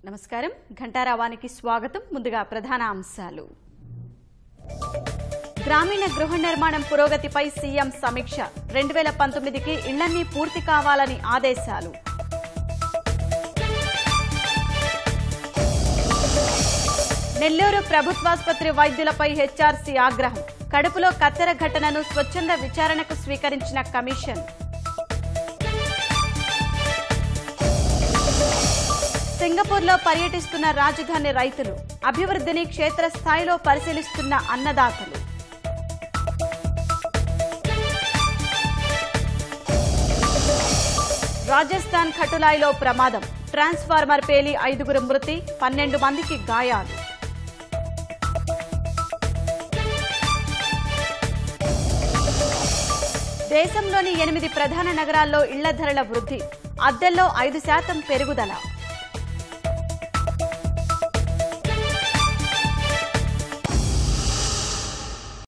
నమస్కారం ఘంటారావానికి స్వాగతం ముందుగా ప్రధాన అంశాలు గ్రామీణ గృహ నిర్మాణం పురోగతిపై సీఎం సమీక్ష రెండు వేల పంతొమ్మిదికి ఇళ్లన్నీ పూర్తి కావాలని ఆదేశాలు నెల్లూరు ప్రభుత్వాసుపత్రి వైద్యులపై హెచ్ఆర్సీ ఆగ్రహం కడుపులో కత్తెర ఘటనను స్వచ్ఛంద విచారణకు స్వీకరించిన కమిషన్ సింగపూర్లో పర్యటిస్తున్న రాజధాని రైతులు అభివృద్ధిని క్షేత్రస్థాయిలో పరిశీలిస్తున్న అన్నదాతలు రాజస్థాన్ ఖటులాయిలో ప్రమాదం ట్రాన్స్ఫార్మర్ పేలి ఐదుగురు మృతి పన్నెండు మందికి గాయాలు దేశంలోని ఎనిమిది ప్రధాన నగరాల్లో ఇళ్ల ధరల వృద్ధి అద్దెల్లో ఐదు శాతం పెరుగుదల